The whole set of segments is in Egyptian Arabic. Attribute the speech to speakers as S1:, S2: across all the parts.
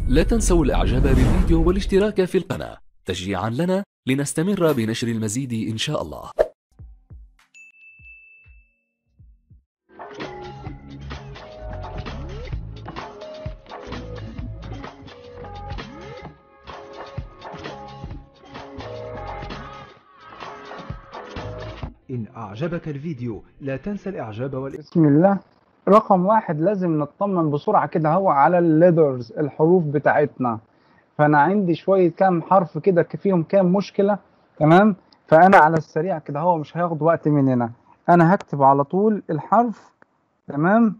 S1: لا تنسوا الاعجاب بالفيديو والاشتراك في القناة تشجيعا لنا لنستمر بنشر المزيد ان شاء الله
S2: إن أعجبك الفيديو لا تنسى الإعجاب والإعجاب
S3: بسم الله رقم واحد لازم نطمن بسرعة كده هو على الليدرز الحروف بتاعتنا فأنا عندي شوية كام حرف كده فيهم كام مشكلة تمام فأنا على السريع كده هو مش هياخد وقت مننا أنا هكتب على طول الحرف تمام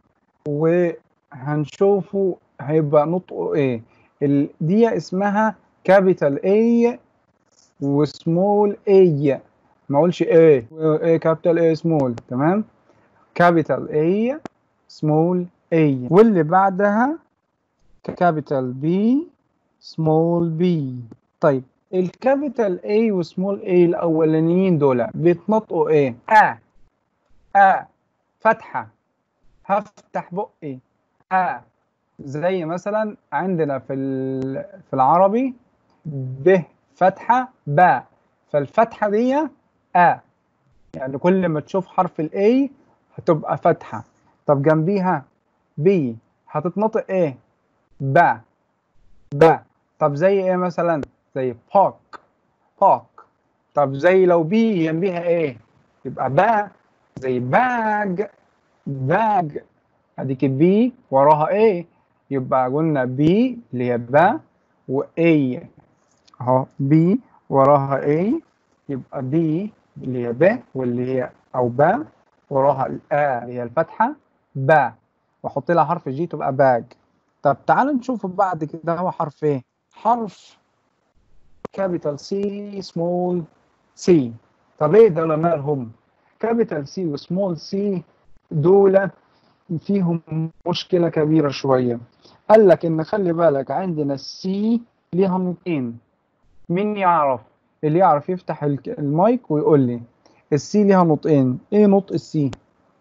S3: وهنشوفه هيبقى نطقه إيه ال- دي اسمها كابيتال A وسمول A ما اقولش A A كابيتال A سمول تمام كابيتال A سمول A واللي بعدها كابيتال B سمول B طيب الكابيتال A وسمول A الاولانيين دول بيتنطقوا ايه أ أ فتحة هفتح بقي أ زي مثلا عندنا في ال- في العربي ب فتحة باء فالفتحة دي أ يعني كل ما تشوف حرف الاي هتبقى فتحة طب جنبيها بي هتتنطق ايه با با طب زي ايه مثلا زي باك باك طب زي لو بي جنبيها ايه يبقى با زي باج باج اديك بي وراها ايه يبقى قلنا بي اللي هي با واي اهو بي وراها ايه يبقى بي اللي هي ب واللي هي او با وراها الآ اللي هي الفتحة با واحط لها حرف جي تبقى باج طب تعالوا نشوف بعد كده هو حرف ايه حرف كابيتال سي سمول سي طب ايه دول مالهم كابيتال سي وسمول سي دول فيهم مشكلة كبيرة شوية قال لك ان خلي بالك عندنا السي ليها نقطتين مين يعرف اللي يعرف يفتح الك- المايك ويقول لي السي ليها نطقين ايه نطق السي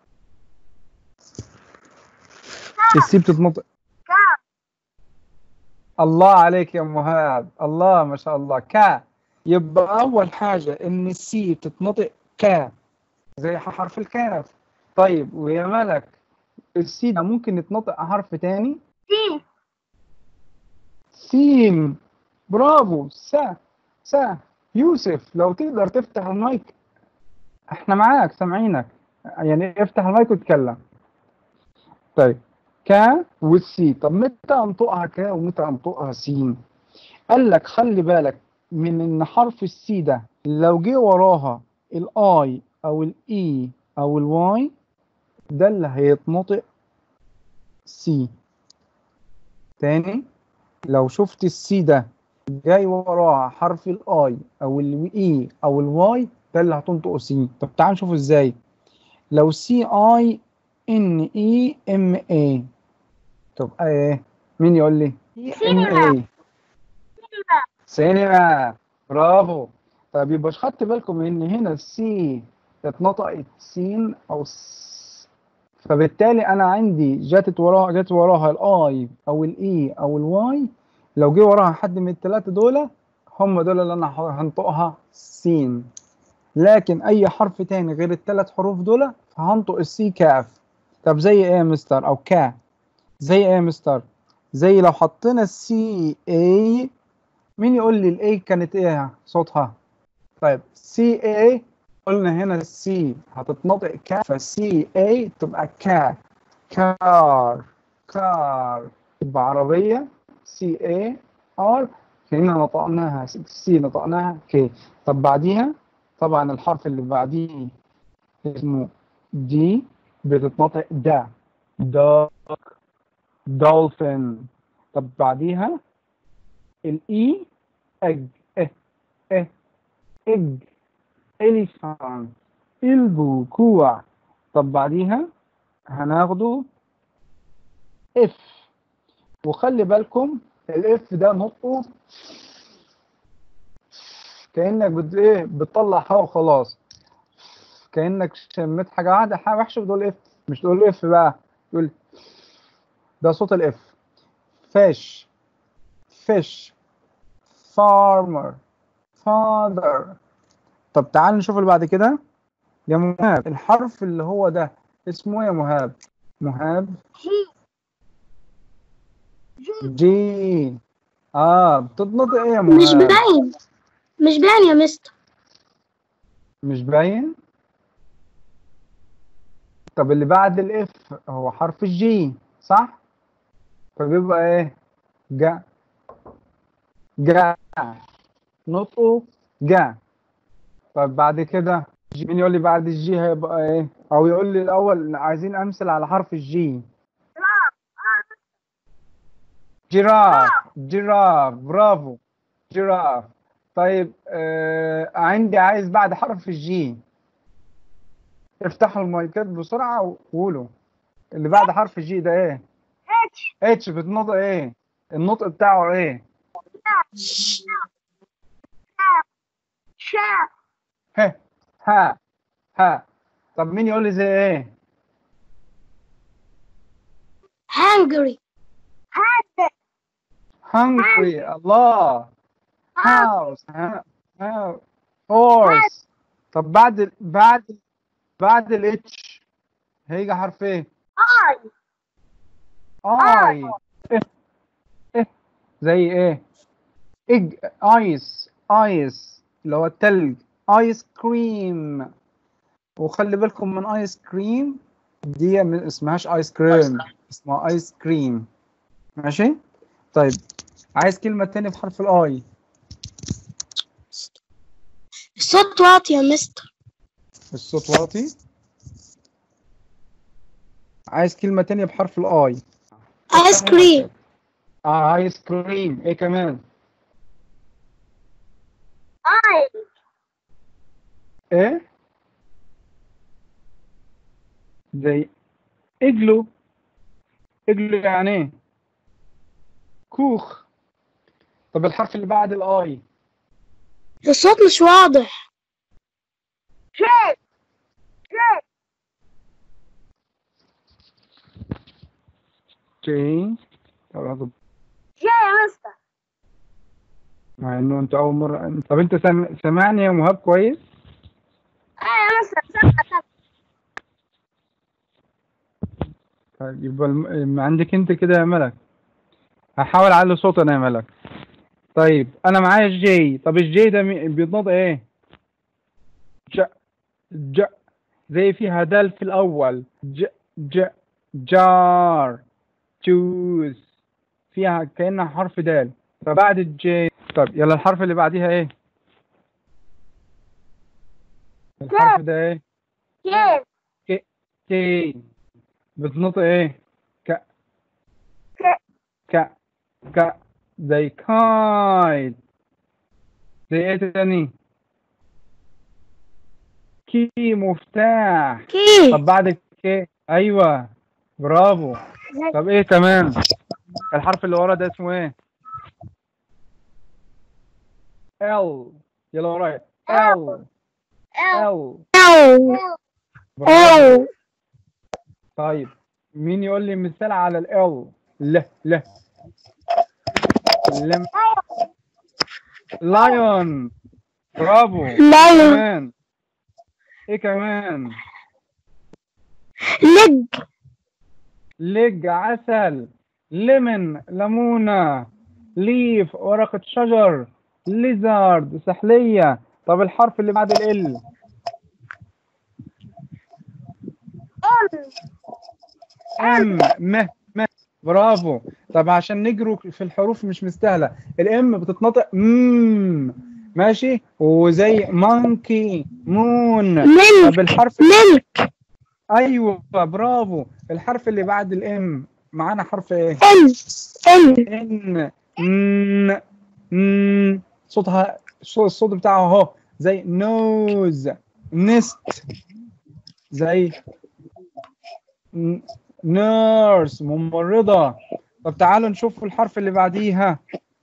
S3: السي بتتنطق الله عليك يا مهاب الله ما شاء الله كا يبقى اول حاجه ان السي بتتنطق كا زي حرف الكاف طيب ويا ملك السي ده ممكن يتنطق حرف تاني
S4: سي
S3: سين برافو سا سا يوسف لو تقدر تفتح المايك احنا معاك سامعينك يعني افتح المايك واتكلم طيب كا والسي طب متى انطقها كا ومتى انطقها سين قال لك خلي بالك من ان حرف السي ده لو جه وراها الاي او الاي او الواي ده اللي هيتنطق سي تاني لو شفت السي ده جاي وراها حرف الاي او الاي او الواي ده اللي هتنطقه سي طب تعال نشوف ازاي لو سي اي ان اي ام اي تبقى ايه مين يقول لي ام اي سينما برافو طب يبقى خدت بالكم ان هنا السي اتنطقت سين او س فبالتالي انا عندي جاتت وراها جات وراها الاي او الاي او الواي لو جه وراها حد من الثلاثه دول هم دول اللي انا هنطقها سين لكن اي حرف تاني غير الثلاث حروف دول فهنطق السي كاف طب زي ايه يا مستر او كا زي ايه يا مستر زي لو حطينا السي اي مين يقول لي الاي كانت ايه صوتها طيب سي اي قلنا هنا السي هتتنطق كا فسي اي تبقى كا كار كار تبقى عربية سي اي ار هنا نطقناها سي نطقناها كي طب بعديها طبعا الحرف اللي بعديه اسمه دي بتتنطق دا دوك دولفين طب بعديها الاي اج اه اه اج اليفان البو كوع طب بعديها هناخده اف وخلي بالكم الاف ده نطقه كانك بت ايه بتطلع هوا وخلاص كانك شميت حاجه واحده حاجه وحشه بتقول اف مش تقول اف بقى تقول ده صوت الاف فاش fish farmer father طب تعال نشوف اللي بعد كده يا مهاب الحرف اللي هو ده اسمه ايه يا مهاب مهاب جي اه بتتنطق ايه يا مهاب
S4: مش باين مش باين يا مستر
S3: مش باين طب اللي بعد الاف هو حرف الجي صح فبيبقى ايه جا جا نطقه جا طب بعد كده جي- مين يقول لي بعد الجي هيبقى ايه او يقول لي الاول عايزين امثل على حرف الجي جراف جراف برافو جراف طيب آه عندي عايز بعد حرف الجي افتحوا المايكات بسرعة وقولوا اللي بعد حرف الجي ده ايه؟ اتش اتش بتنطق ايه؟ النطق بتاعه ايه؟ ه ها ها طب مين يقول لي زي ايه؟
S4: hungry
S3: hungry الله house ها ها horse طب بعد ال- بعد بعد الاتش هيجي حرف ايه؟ اي إيه إيه زي ايه؟ إج ايس ايس اللي هو التلج ايس كريم وخلي بالكم من ايس كريم دي من اسمهاش ايس كريم اسمها ايس كريم ماشي؟ طيب عايز كلمة تانية بحرف الاي
S4: الصوت واطي يا مستر
S3: الصوت واطي عايز كلمة تانية بحرف الاي
S4: ايس كريم
S3: اه ايس كريم ايه كمان؟ ايه زي اجلو اجلو يعني ايه كوخ طب الحرف اللي بعد الاي
S4: الصوت مش واضح
S3: جي طب هذا- مع انه انت اول مره طب انت سم... سمعني يا مهاب كويس طيب يبقى الم... عندك انت كده يا ملك هحاول اعلي صوت انا يا ملك طيب انا معايا الجي طب الجي ده مي- بيتنطق ايه ج ج زي فيها دال في الاول ج ج جار جوز فيها كأنها حرف دال فبعد الجي طب يلا الحرف اللي بعديها ايه الحرف ده ايه كي بتنطق ايه ك ك ك زي كايت زي ايه تاني كي مفتاح
S4: كي
S3: طب بعد الكي ايوه برافو طب ايه كمان الحرف اللي ورا ده اسمه ايه ال يلا ورايا ال ال
S4: أو
S3: برافو
S4: أو
S3: طيب مين يقول لي مثال على ال لا لا لم لايون برافو
S4: لايون
S3: كمان ايه كمان
S4: لج
S3: لج عسل ليمون ليمونة ليف ورقة شجر ليزارد سحلية طب الحرف اللي بعد ال ام م م برافو طب عشان نجروا في الحروف مش مستاهلة الام بتتنطق مم ماشي وزي مونكي مون
S4: ملك
S3: طب الحرف
S4: ملك
S3: ايوه برافو الحرف اللي بعد الام معانا حرف ايه
S4: ال ال
S3: ان ن ن صوتها الصوت الصوت بتاعه اهو زي نوز نست زي نيرس ممرضة طب تعالوا نشوف الحرف اللي بعديها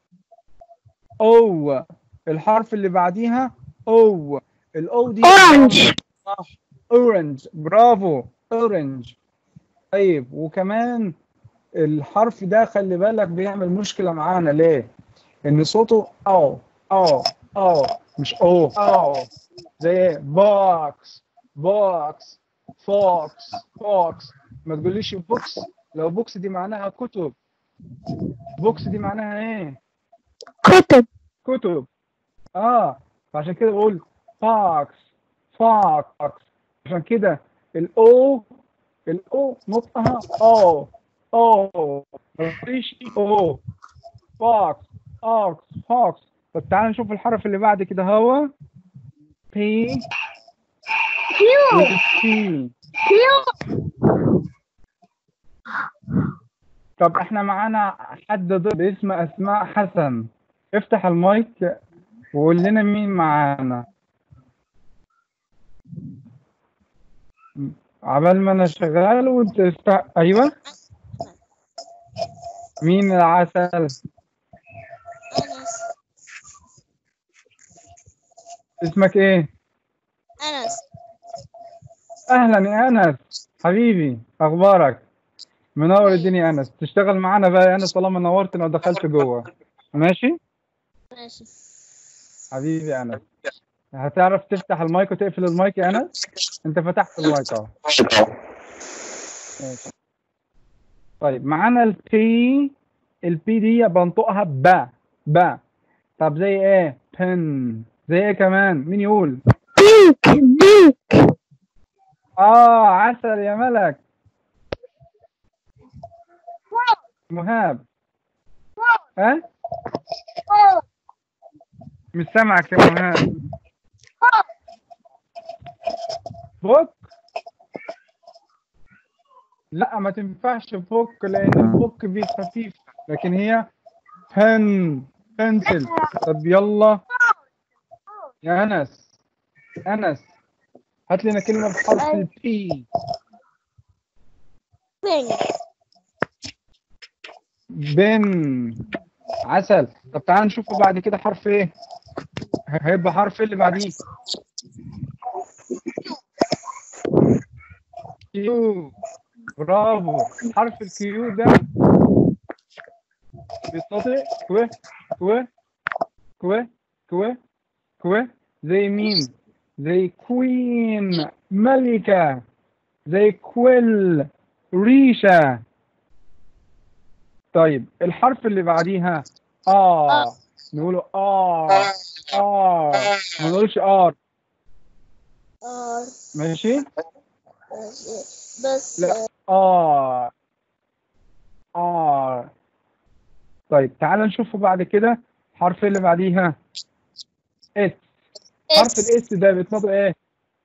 S3: او الحرف اللي بعديها او الاو دي
S4: أورنج
S3: صح اورنج برافو اورنج طيب وكمان الحرف ده خلي بالك بيعمل مشكلة معانا ليه؟ ان صوته او او او مش او او زي ايه بوكس بوكس فوكس فوكس ما تقوليش بوكس لو بوكس دي معناها كتب بوكس دي معناها ايه
S4: كتب
S3: كتب اه فعشان كده بقول فاكس فاكس عشان كده الاو الاو نطقها او او مفيش او فاكس فاكس فاكس طب تعال نشوف الحرف اللي بعد كده هو بي
S4: كيو
S3: بي
S4: كيو
S3: طب احنا معانا حد ضد اسمه اسماء حسن افتح المايك وقول لنا مين معانا عبال ما انا شغال وانت است... ايوه مين العسل
S5: أنس
S3: اسمك ايه
S5: أنس
S3: اهلا يا انس حبيبي اخبارك منور الدنيا يا انس تشتغل معانا بقى يا انس طالما نورتنا ودخلت جوه ماشي
S5: ماشي
S3: حبيبي يا انس هتعرف تفتح المايك وتقفل المايك يا انس انت فتحت المايك اهو ماشي. طيب معانا البي البي دي بنطقها با با طب زي ايه بن زي ايه كمان مين يقول
S4: بيك بيك
S3: اه عسل يا ملك مهاب ها مش سامعك يا مهاب فوك لا ما تنفعش فوك لان الفوك دي خفيف لكن هي بن بنسل طب يلا يا انس انس هات لنا كلمه بحرف البي
S5: بينج
S3: بن عسل طب تعال نشوفه بعد كده حرف ايه هيبقى حرف إيه اللي بعديه كيو برافو حرف الكيو ده بيستطيع كوي كوي كوي كوي كوي زي مين زي كوين ملكة زي كويل ريشة طيب الحرف اللي بعديها آه نقوله آه آه ما نقولش آر
S5: آر
S3: ماشي
S5: ماشي. بس
S3: لا آه آه طيب تعال نشوفه بعد كده الحرف اللي بعديها اس حرف
S5: اس
S3: الاس ده بيتنطق ايه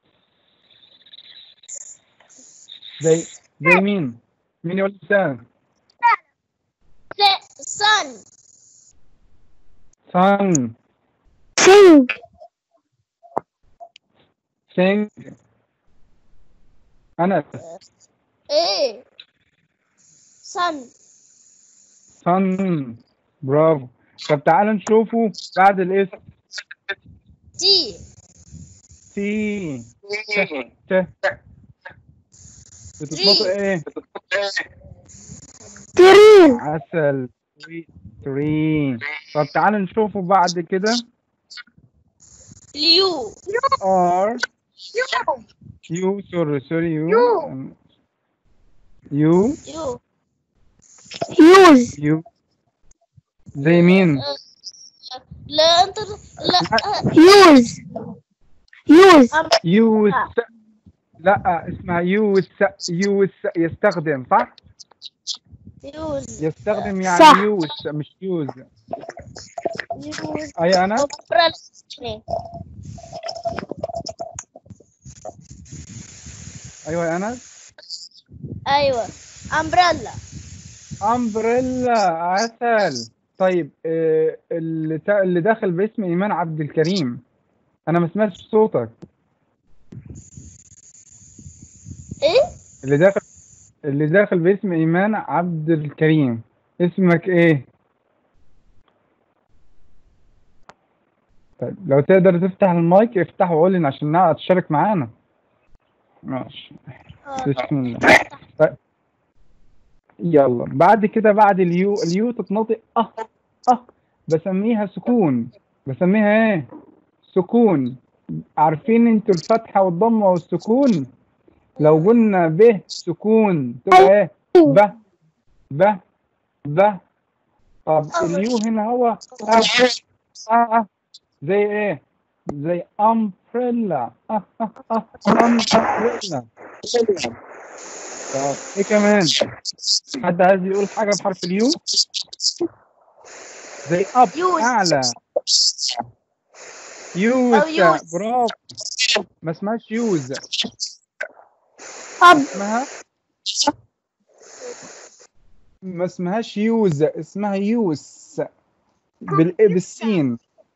S3: زي زي مين مين يقول لسان
S5: سن
S3: سان
S4: سينج
S3: سينج انا
S5: ايه سن
S3: سان برافو طب تعال نشوفه بعد الاس
S5: تي
S3: تي ت بتتنطق ايه
S4: ترين
S3: عسل ترين طب تعال نشوفه بعد كده
S5: اليو
S3: ار يو سوري سوري يو
S4: يو.
S3: يو
S5: يو
S4: يوز
S3: يو زي مين
S5: لا انت لا
S4: يوز يوز
S3: يوس لا اسمها يوس يوس يستخدم صح
S5: يوز
S3: يستخدم يعني
S4: صح.
S3: يوس مش يوز
S5: يوز
S3: اي انا ايوه يا انا
S5: ايوه امبريلا
S3: امبريلا عسل طيب آه، اللي تا- اللي داخل باسم ايمان عبد الكريم انا ما سمعتش صوتك
S5: ايه
S3: اللي داخل اللي داخل باسم ايمان عبد الكريم اسمك ايه طيب لو تقدر تفتح المايك افتحه وقول لنا عشان نعرف تشارك معانا ماشي بسم الله طيب. يلا بعد كده بعد اليو اليو تتنطق اه اه بسميها سكون بسميها ايه سكون عارفين انتوا الفتحة والضمة والسكون لو قلنا ب سكون تبقى ايه ب ب ب طب اليو هنا هو أه أه أه زي ايه زي umbrella أه أه أه umbrella طب ايه كمان حد عايز يقول حاجة بحرف اليو زي اب
S5: يوز.
S3: اعلى يوز
S5: أو يوز.
S3: برافو ما اسمهاش يوز
S4: أب
S3: اسمها ما اسمهاش يوز اسمها يوس بال بالسين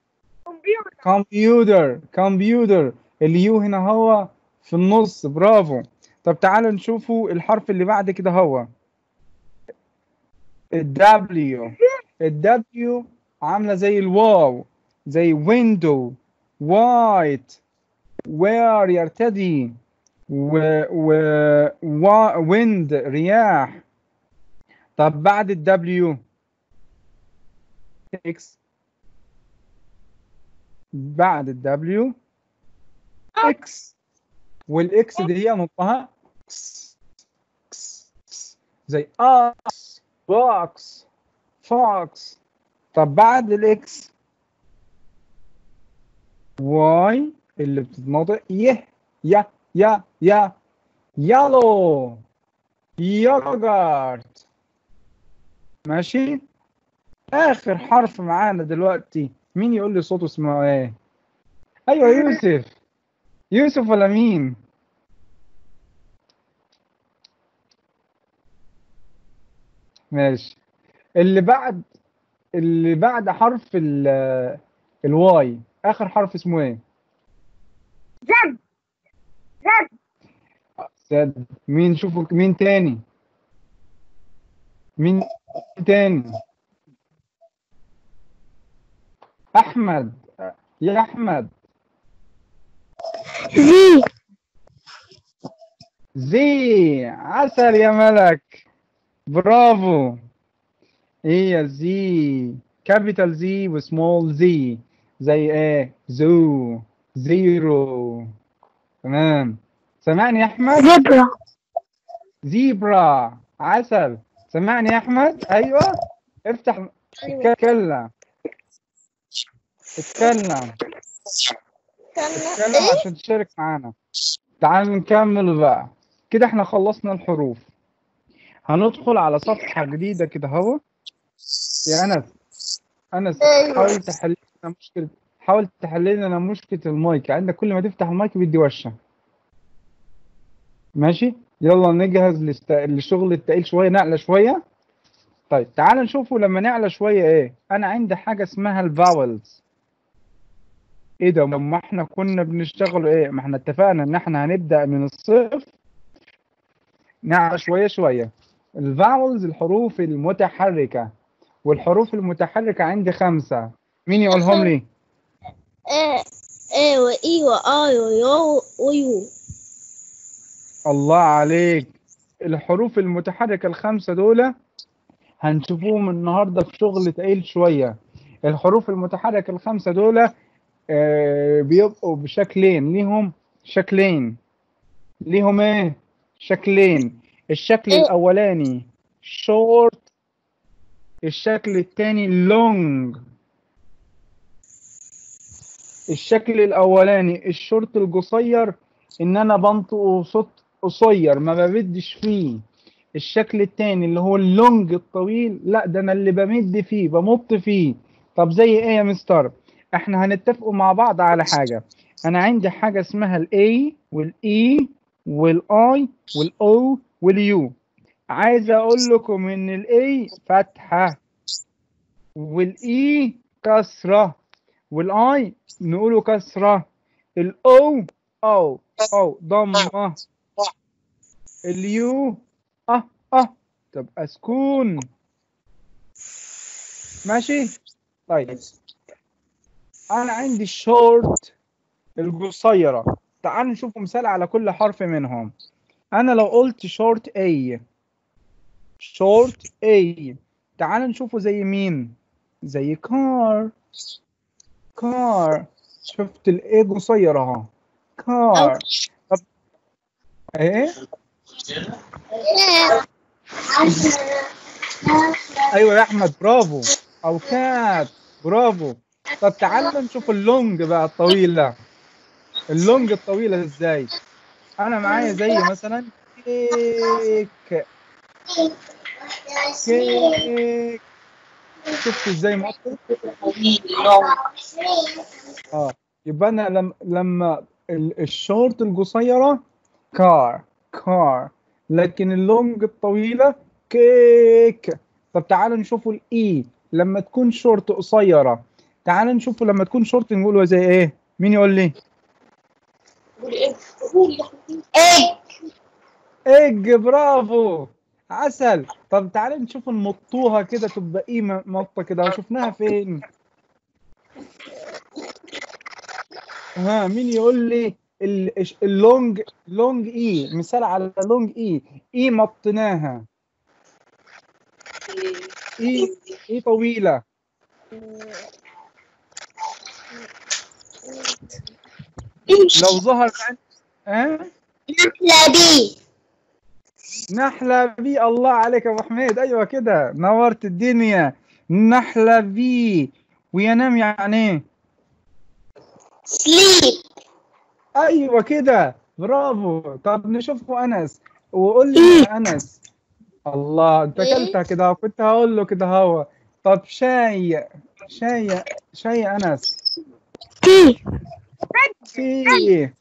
S3: كمبيوتر كمبيوتر اليو هنا هو في النص برافو طب تعالوا نشوفوا الحرف اللي بعد كده هو الدبليو الدبليو عاملة زي الواو زي ويندو وايت وير يرتدي و و و ويند رياح طب بعد الدبليو اكس بعد الدبليو اكس والاكس دي هي نطها إكس، إكس، إكس. زي اكس بوكس فوكس طب بعد الاكس واي اللي بتتنطق يه يا يا يا يالو يوجرت ماشي اخر حرف معانا دلوقتي مين يقول لي صوته اسمه ايه ايوه يوسف يوسف ولا مين ماشي اللي بعد اللي بعد حرف ال الواي اخر حرف اسمه ايه
S4: زد زد
S3: سد مين شوفوا مين تاني مين تاني احمد يا احمد
S4: زي
S3: زي عسل يا ملك برافو هي زي كابيتال زي وسمول زي زي ايه زو زيرو تمام سمعني يا احمد
S4: زبرة
S3: زيبرا عسل سمعني يا احمد ايوه افتح اتكلم اتكلم
S5: كان
S3: اتكلم
S5: ايه
S3: عشان تشارك معانا تعال نكمل بقى كده احنا خلصنا الحروف هندخل على صفحة جديدة كده اهو يا انس انس
S5: أيوة.
S3: حاول تحل لنا مشكلة حاول تحل لنا مشكلة المايك عندك كل ما تفتح المايك بيدي وشة ماشي يلا نجهز لست... للشغل التقيل شوية نعلى شوية طيب تعال نشوفه لما نعلى شوية ايه انا عندي حاجة اسمها الفاولز ايه ده ما احنا كنا بنشتغل ايه ما احنا اتفقنا ان احنا هنبدأ من الصفر نعلى شوية شوية الفاولز الحروف المتحركة والحروف المتحركة عندي خمسة مين يقولهم لي
S5: ايه ايه واي واي ويو ويو
S3: الله عليك الحروف المتحركة الخمسة دول هنشوفوهم النهاردة في شغل تقيل شوية الحروف المتحركة الخمسة دول آه، بيبقوا بشكلين ليهم شكلين ليهم ايه شكلين الشكل
S5: إيه؟
S3: الاولاني short الشكل التاني long الشكل الاولاني الشورت القصير ان انا بنطق صوت قصير ما بمدش فيه الشكل التاني اللي هو اللونج الطويل لا ده انا اللي بمد فيه بمط فيه طب زي ايه يا مستر احنا هنتفقوا مع بعض على حاجة انا عندي حاجة اسمها الاي والاي والاي والاو واليو عايز اقول لكم ان الاي فتحة والاي كسرة والاي نقوله كسرة الاو او او ضمة اليو اه اه تبقى سكون ماشي طيب انا عندي الشورت القصيرة تعال نشوف مثال على كل حرف منهم انا لو قلت شورت A شورت A تعال نشوفه زي مين زي كار كار شفت الايه قصير اهو كار طب ايه ايوه يا احمد برافو او كات برافو طب تعالوا نشوف اللونج بقى الطويله اللونج الطويله ازاي انا معايا زي مثلا كيك كيك شفت ازاي مقطع اه يبقى انا لما لما ال- الشورت القصيره كار كار لكن اللونج الطويله كيك طب تعالوا نشوفوا الاي لما تكون شورت قصيره تعالوا نشوفوا لما تكون شورت نقولوا زي ايه مين يقول لي
S5: ايه
S3: ايج برافو عسل طب تعالى نشوف نمطوها كده تبقى ايه م- مطه كده شفناها فين ها مين يقول لي ال- إيش- اللونج لونج اي مثال على لونج اي اي مطيناها اي اي طويله لو ظهر عن- ها
S5: نحلة بي
S3: نحلة بي الله عليك يا ابو حميد ايوه كده نورت الدنيا نحلة بي وينام يعني ايه
S5: سليب
S3: ايوه كده برافو طب نشوفه انس وقول لي يا انس الله انت
S5: إيه؟
S3: اكلتها كده كنت هقول له كده هو طب شاي شاي شاي يا انس
S5: تي
S3: في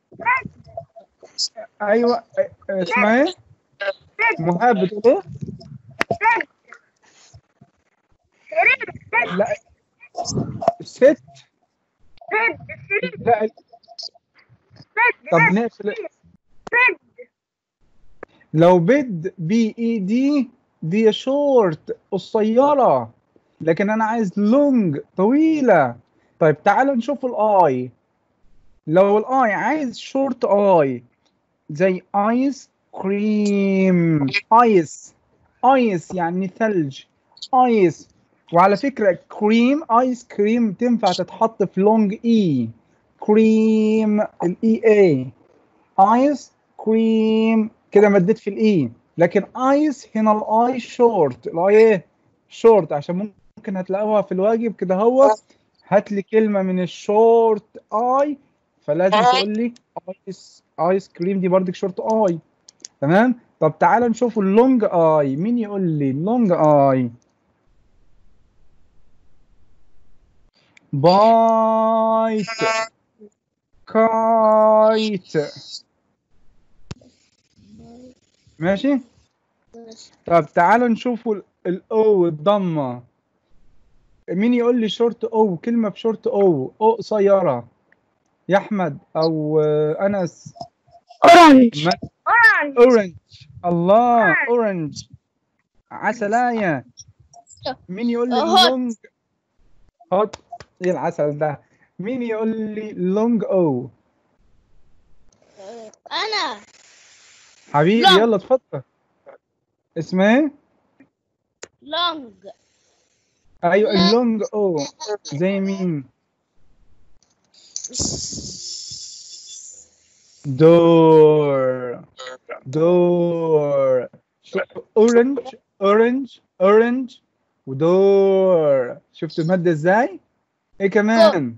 S3: ايوه اه، اسمها ايه مهاب بتقول ايه لا ست لا طب نقفل لو بد بي اي دي دي شورت قصيرة لكن انا عايز لونج طويلة طيب تعالوا نشوف الاي لو الاي عايز شورت اي زي ايس كريم ايس ايس يعني ثلج ايس وعلى فكرة كريم ايس كريم تنفع تتحط في لونج اي كريم الاي اي ايس كريم كده مديت في الاي لكن ايس هنا الاي شورت الاي ايه شورت عشان ممكن هتلاقوها في الواجب كده هو هات لي كلمه من الشورت اي فلازم تقول لي ايس ايس كريم دي برضك شورت اي تمام طب تعالى نشوف اللونج اي مين يقول لي اللونج اي بايت كايت ماشي طب تعالوا نشوفوا الاو الضمه مين يقول لي شورت او كلمه بشورت او او قصيره يا احمد او آه، انس
S5: اورانج
S3: ما- اورنج الله اورنج عسلايه مين يقول لي
S5: هوت.
S3: لونج هوت ايه العسل ده مين يقول لي لونج او
S5: انا
S3: حبيبي
S5: لونج.
S3: يلا اتفضل اسمه ايه
S5: لونج
S3: ايوه اللونج او زي مين دور دور اورنج اورنج اورنج ودور شفت المادة ازاي؟ ايه كمان؟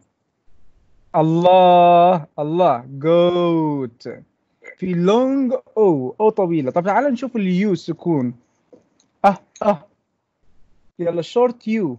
S3: الله الله جوت في لونج او او طويلة طب تعالى نشوف اليو سكون اه اه يلا شورت يو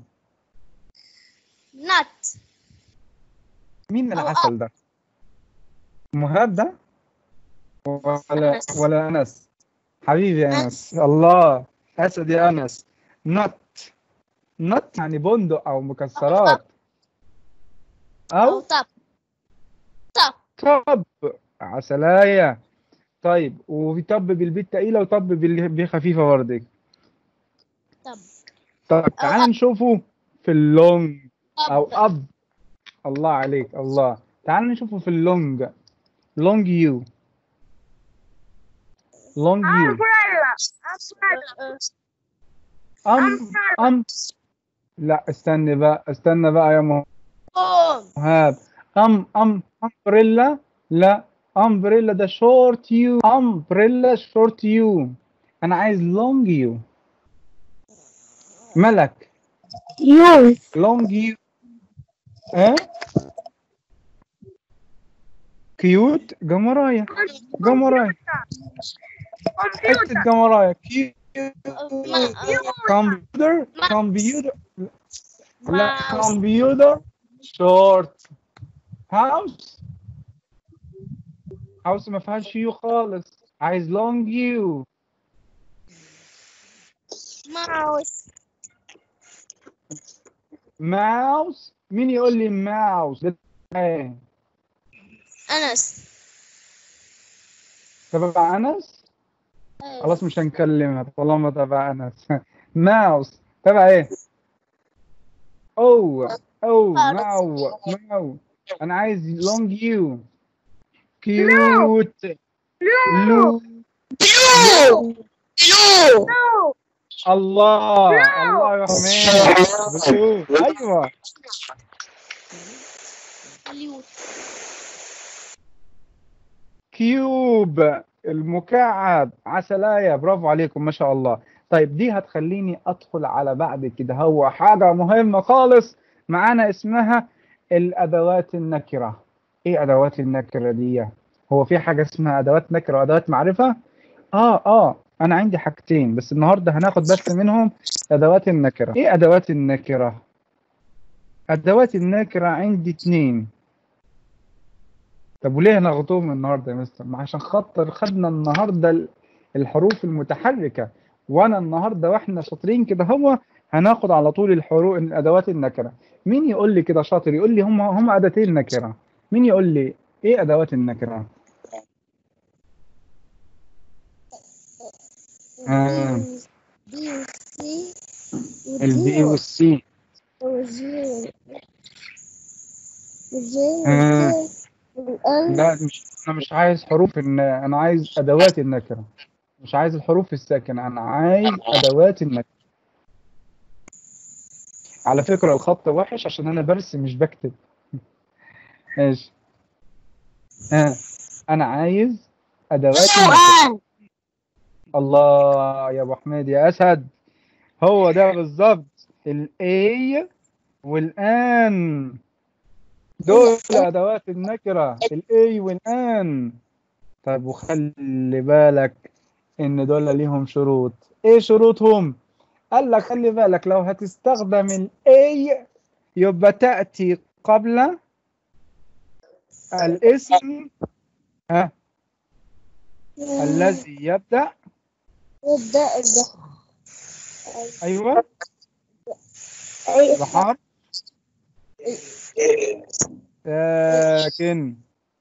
S5: نت
S3: مين
S5: أو
S3: العسل ده؟ مهاب ده؟ ولا
S5: أنس.
S3: ولا انس؟ حبيبي يا انس الله اسد يا انس نت نت يعني بندق او مكسرات
S5: او
S3: او
S5: طب طب
S3: طب عسلاية طيب وفي طب بالبي التقيلة وطب بالبي خفيفة برضك
S5: طب
S3: طب تعال
S5: أب.
S3: نشوفه في اللونج او
S5: طب
S3: اب الله عليك الله تعال نشوفه في اللونج لونج يو لونج يو ام ام لا استني بقى استنى بقى يا
S5: قوم
S3: مهاب ام ام امبريلا لا امبريلا ده شورت يو امبريلا شورت يو انا عايز لونج يو ملك
S4: يو
S3: لونج يو اه كيوت جمرايه جمرايه حته جمرايه كيوت كمبيوتر كمبيوتر لا كمبيوتر شورت هاوس هاوس ما فيهاش يو خالص عايز لونج يو
S5: ماوس
S3: ماوس مين يقول لي ماوس ده ايه
S5: أنس
S3: تبع انس
S5: أيوة.
S3: خلاص مش هنكلمها طالما تبع انس ماوس تبع ايه او او ماو ماو انا عايز لونج يو كيوت لو الله الله يا حميد بلو. ايوه
S5: اليوت
S3: كيوب المكعب عسلاية برافو عليكم ما شاء الله طيب دي هتخليني ادخل على بعد كده هو حاجة مهمة خالص معانا اسمها الادوات النكرة ايه ادوات النكرة دي هو في حاجة اسمها ادوات نكرة وادوات معرفة اه اه انا عندي حاجتين بس النهاردة هناخد بس منهم ادوات النكرة ايه ادوات النكرة ادوات النكرة عندي اتنين طب وليه ناخدهم النهارده يا مستر؟ ما عشان خاطر خدنا النهارده ال- الحروف المتحركه وانا النهارده واحنا شاطرين كده هو هناخد على طول الحروف الادوات النكره. مين يقول لي كده شاطر يقول لي هم هم اداتين النكره. مين يقول لي ايه ادوات النكره؟ آه.
S5: دي وسي
S3: البي والسي
S5: وجي وجي
S3: آه.
S5: والأل
S3: لا مش انا مش عايز حروف الن... انا عايز ادوات النكره. مش عايز الحروف الساكنه انا عايز ادوات النكره. على فكرة الخط وحش عشان أنا برسم مش بكتب ماشي آه. أنا عايز أدوات النكرة الله يا أبو حميد يا أسد هو ده بالظبط الأي والآن دول أدوات النكرة الأي والآن طيب وخلي بالك إن دول ليهم شروط إيه شروطهم؟ قال لك خلي بالك لو هتستخدم الاي يبقى تأتي قبل الاسم ها الذي يبدأ
S5: يبدأ ب
S3: ايوه بحرف ساكن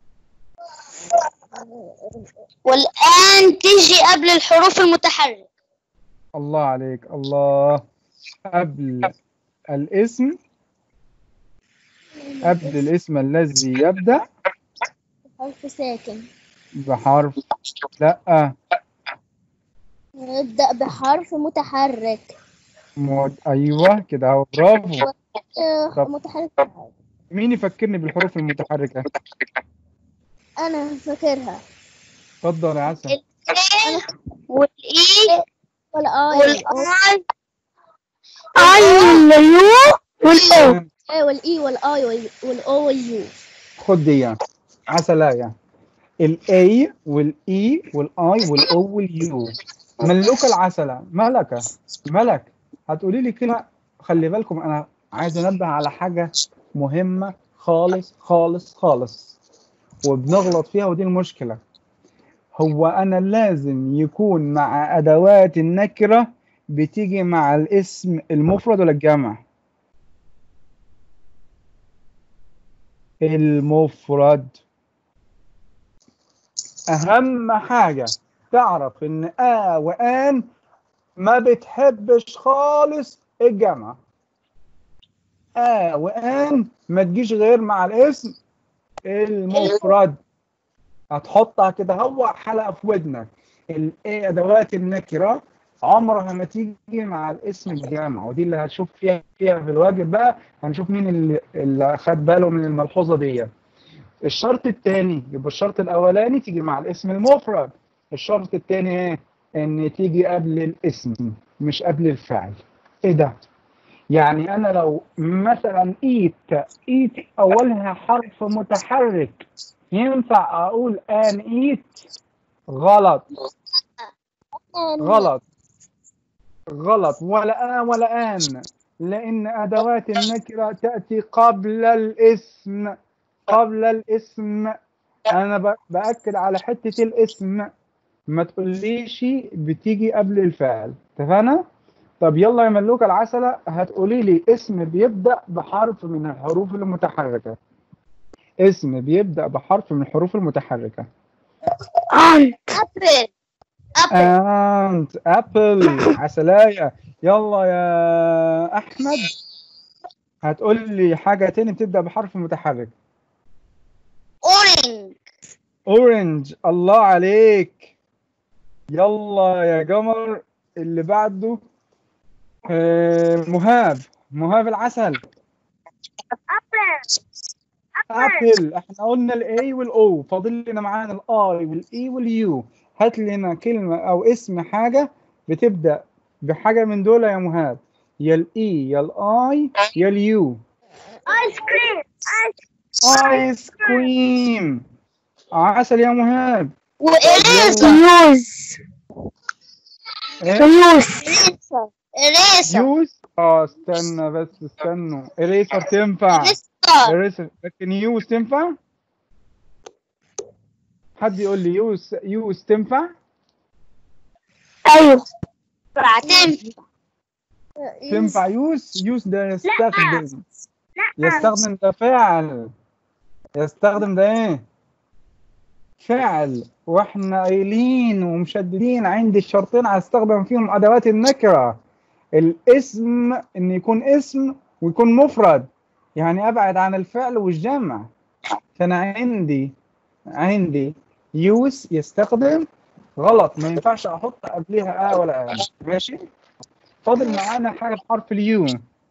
S5: والآن تيجي قبل الحروف المتحركة
S3: الله عليك الله قبل الاسم قبل الاسم الذي يبدأ
S5: حرف ساكن
S3: بحرف لا
S5: يبدأ بحرف متحرك
S3: مو- ايوه كده اهو برافو
S5: آه،
S3: طب.
S5: متحرك
S3: مين يفكرني بالحروف المتحركة
S5: أنا فاكرها
S3: اتفضل يا عسل
S5: والإي والآي
S4: اي واليو والاو
S5: والآي والإي والآي وال- والأو واليو
S3: خد دي عسلاية الاي والاي والاي والاو واليو ملوكة العسلة ملكة ملك هتقولي لي كده خلي بالكم انا عايز انبه على حاجة مهمة خالص خالص خالص وبنغلط فيها ودي المشكلة هو انا لازم يكون مع ادوات النكرة بتيجي مع الاسم المفرد ولا الجمع المفرد اهم حاجة تعرف ان آ وآن ما بتحبش خالص الجمع آ وآن ما تجيش غير مع الاسم المفرد هتحطها كده هو حلقة في ودنك الايه ادوات النكرة عمرها ما تيجي مع الاسم الجامع ودي اللي هتشوف فيها فيها في الواجب بقى هنشوف مين اللي, اللي خد باله من الملحوظه دي الشرط الثاني يبقى الشرط الاولاني تيجي مع الاسم المفرد الشرط الثاني ايه ان تيجي قبل الاسم مش قبل الفعل ايه ده يعني انا لو مثلا ايت ايت اولها حرف متحرك ينفع اقول ان ايت غلط غلط غلط ولا آن ولا آن لأن أدوات النكرة تأتي قبل الاسم قبل الاسم أنا ب- بأكد على حتة الاسم ما تقوليش بتيجي قبل الفعل اتفقنا؟ طب يلا يا ملوكة العسلة هتقولي لي اسم بيبدأ بحرف من الحروف المتحركة اسم بيبدأ بحرف من الحروف المتحركة
S4: أنت
S5: أبل أبل
S3: أنت أبل عسلاية يلا يا أحمد هتقول لي حاجة تاني بتبدأ بحرف متحرك
S5: أورنج
S3: أورنج الله عليك يلا يا قمر اللي بعده آه، مهاب مهاب العسل ابل احنا قلنا الاي والاو فاضل لنا معانا الاي والاي واليو هات لنا كلمه او اسم حاجه بتبدا بحاجه من دول يا مهاب يا الاي يا الاي يا اليو
S5: آيس كريم
S3: ايس كريم عسل يا مهاب
S5: وإريسة
S4: يوز
S3: ايه
S4: يوز
S5: إريسة إريسة
S3: يوز اه استنى بس استنوا اريسر تنفع
S5: إريسة
S3: اريسر لكن يوز تنفع حد يقول لي يوز يوز تنفع
S4: أيوه
S5: تنفع
S3: تنفع يوز يوز ده يستخدم يستخدم ده فعل يستخدم ده ايه فعل واحنا قايلين ومشددين عند الشرطين هستخدم فيهم ادوات النكره الاسم ان يكون اسم ويكون مفرد يعني ابعد عن الفعل والجمع فانا عندي عندي يوز يستخدم غلط ما ينفعش احط قبلها ا ولا ا ماشي فاضل معانا حاجه بحرف اليو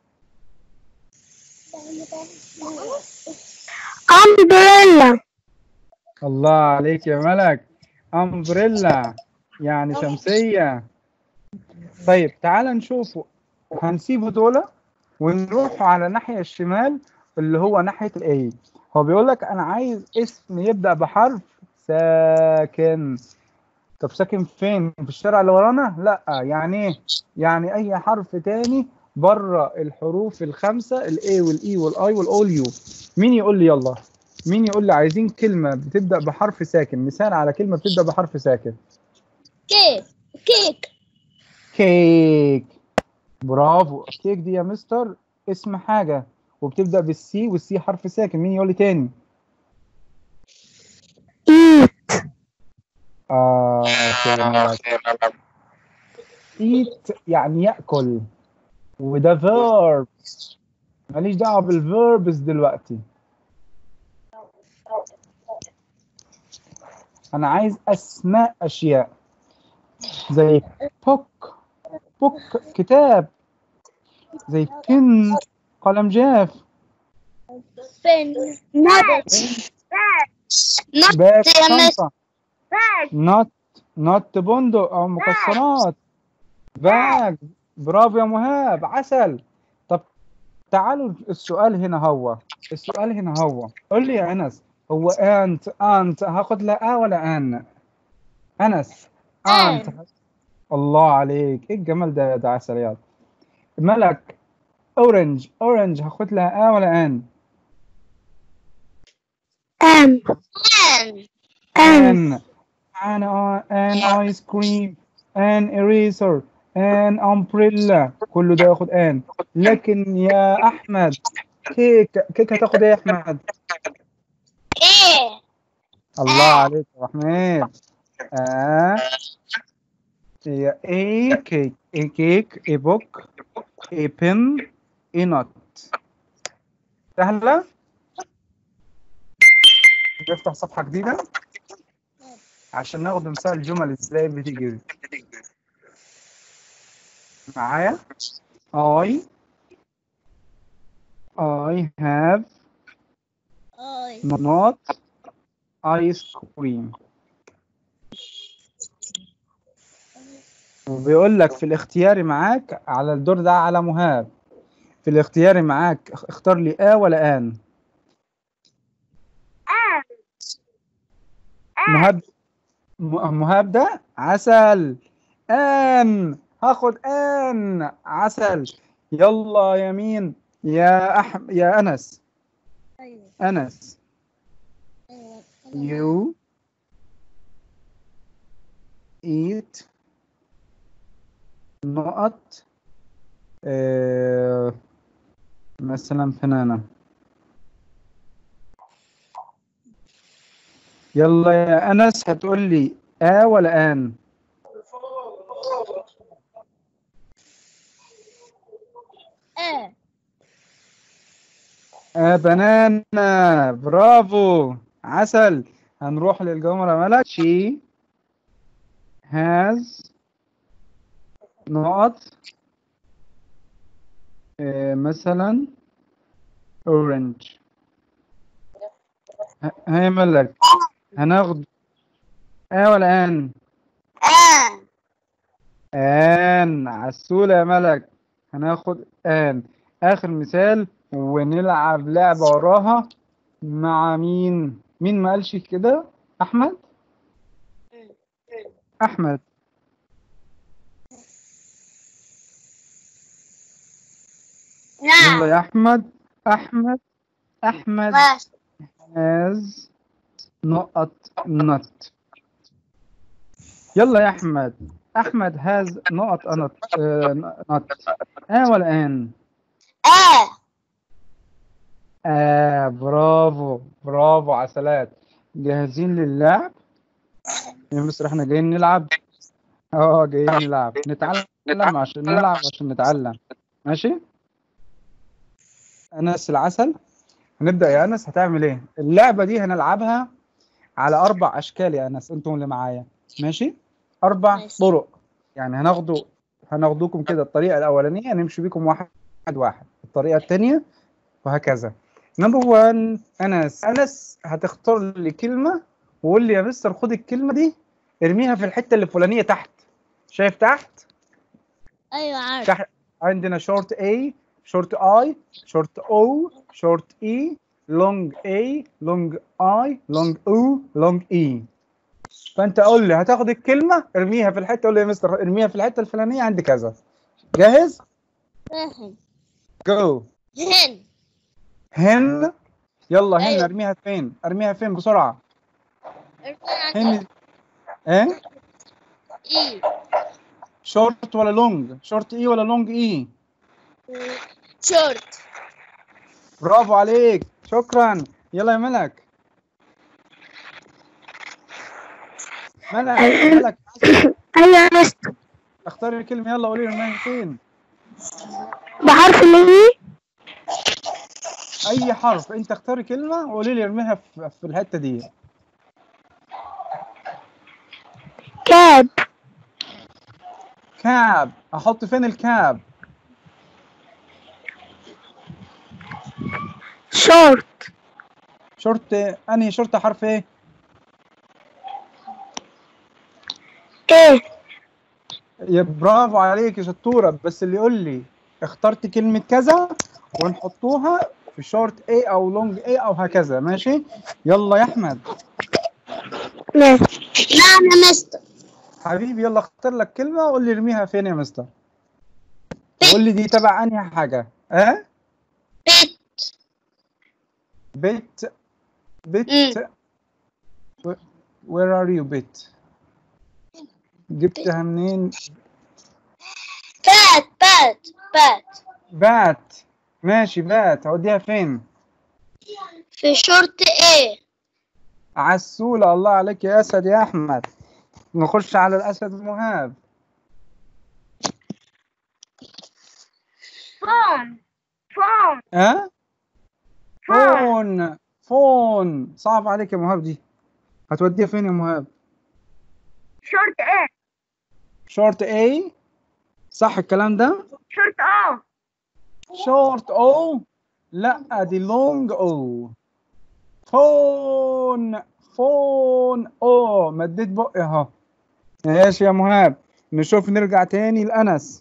S4: أمبريلا
S3: الله عليك يا ملك امبريلا يعني شمسية طيب تعال نشوفه هنسيبه دول ونروح على الناحية الشمال اللي هو ناحية الاي هو بيقول لك انا عايز اسم يبدأ بحرف ساكن طب ساكن فين في الشارع اللي ورانا لا يعني ايه يعني اي حرف تاني بره الحروف الخمسة الاي والاي والاي والاو يو مين يقول لي يلا مين يقول لي عايزين كلمة بتبدأ بحرف ساكن مثال على كلمة بتبدأ بحرف ساكن
S5: كيك كيك
S3: كيك برافو كيك دي يا مستر اسم حاجة وبتبدأ بالسي والسي حرف ساكن مين يقول لي تاني
S4: إيت
S3: آه eat يعني يأكل وده verb ماليش دعوة بالverbs دلوقتي أنا عايز أسماء أشياء زي book book كتاب زي pen قلم جاف
S5: بن نبت نبت
S3: باك
S5: يا مس
S3: شنطة نوت نوت بندق أو مكسرات باج برافو يا مهاب عسل طب تعالوا السؤال هنا هو السؤال هنا هو قول لي يا أنس هو أنت أنت هاخد لا آ ولا أن أنس أنت الله عليك إيه الجمال ده ده عسل يا ملك أورنج أورنج هاخد لها آ ولا أن
S4: أم أم
S3: an an uh, an ice cream an eraser an umbrella كله ده ياخد an لكن يا احمد كيك كيك هتاخد ايه يا احمد
S5: ايه
S3: الله عليك يا رحمن اه هي a كيك a كيك a book a pen a nut سهلة نفتح صفحة جديدة عشان ناخد مثال الجمل ازاي بتيجي معايا I I have
S5: أي
S3: not ice cream وبيقول لك في الاختياري معاك على الدور ده على مهاب في الاختياري معاك اخ- اختار لي آ ولا آن مهاب م- مهاب ده عسل آن هاخد آن عسل يلا يا مين يا أح يا أنس
S5: أيوة
S3: أنس
S5: أيوة
S3: you eat نقط آه مثلا فنانة يلا يا أنس هتقول لي آ ولا آن
S5: آ
S3: آ بنانا برافو عسل هنروح للجمرة ملك she has نقط آه، مثلا orange ه- هاي ملك هناخد آه ولا آن
S5: آ
S3: آن عسولة يا ملك هناخد آن آخر مثال ونلعب لعبة وراها مع مين مين ما قالش كده أحمد أحمد يلا
S5: نعم
S3: يا أحمد أحمد أحمد
S5: ماشي
S3: has نقط نط يلا يا أحمد أحمد has نقط نط آه، نط آه ولا آن
S5: آ
S3: آه برافو برافو عسلات جاهزين للعب يا مستر احنا جايين نلعب اه جايين نلعب نتعلم عشان نلعب عشان نتعلم ماشي انس العسل هنبدأ يا انس هتعمل ايه اللعبة دي هنلعبها على اربع اشكال يا انس انتم اللي معايا ماشي اربع
S5: ماشي.
S3: طرق يعني هناخدوا هناخدوكم كده الطريقة الاولانية نمشي بيكم واحد واحد الطريقة التانية وهكذا نمبر 1 انس انس هتختار لي كلمه وقول لي يا مستر خد الكلمه دي ارميها في الحته اللي الفلانيه تحت شايف تحت
S5: أيوة عارف
S3: تحت عندنا شورت A شورت I شورت O شورت E لونج A لونج I لونج O لونج E فانت قول لي هتاخد الكلمه ارميها في الحته قول لي يا مستر ارميها في الحته الفلانيه عند كذا جاهز
S5: فاهم
S3: جو
S5: هن
S3: هن يلا هن
S5: أيوة.
S3: ارميها فين ارميها فين بسرعه
S5: هن
S3: هن ايه
S5: إي
S3: شورت ولا لونج شورت اي ولا لونج اي
S5: شورت
S3: برافو عليك شكرا يلا يا ملك ملك ملك
S4: أيوة يا مستر
S3: اختاري الكلمة يلا قولي لي انها فين
S4: بحرف الإي
S3: اي حرف انت اختاري كلمة وقولي لي ارميها في, في الحتة دي
S4: كاب
S3: كاب احط فين الكاب
S4: شورت
S3: شورت انهي شورت حرف ايه
S4: إيه
S3: يا برافو عليك يا شطورة بس اللي يقول لي اخترت كلمة كذا ونحطوها في شورت A أو لونج A أو هكذا ماشي يلا يا أحمد
S4: ماشي
S5: نعم يا مستر
S3: حبيبي يلا اختار لك كلمة وقول لي ارميها فين يا مستر قول لي دي تبع أنهي حاجة اه
S5: بيت
S3: بيت بيت where are you بيت جبتها منين
S5: بات بات بات
S3: بات ماشي بات هوديها فين
S5: في شورت ايه
S3: عسولة الله عليك يا أسد يا أحمد نخش على الأسد مهاب
S5: فون فون
S3: ها فون فون صعب عليك يا مهاب دي هتوديها فين يا مهاب
S5: شورت ايه
S3: شورت A صح الكلام ده
S5: شورت اه
S3: شورت او لا دي لونج او فون فون او مديت بقي اهو ماشي يا مهاب نشوف نرجع تاني لأنس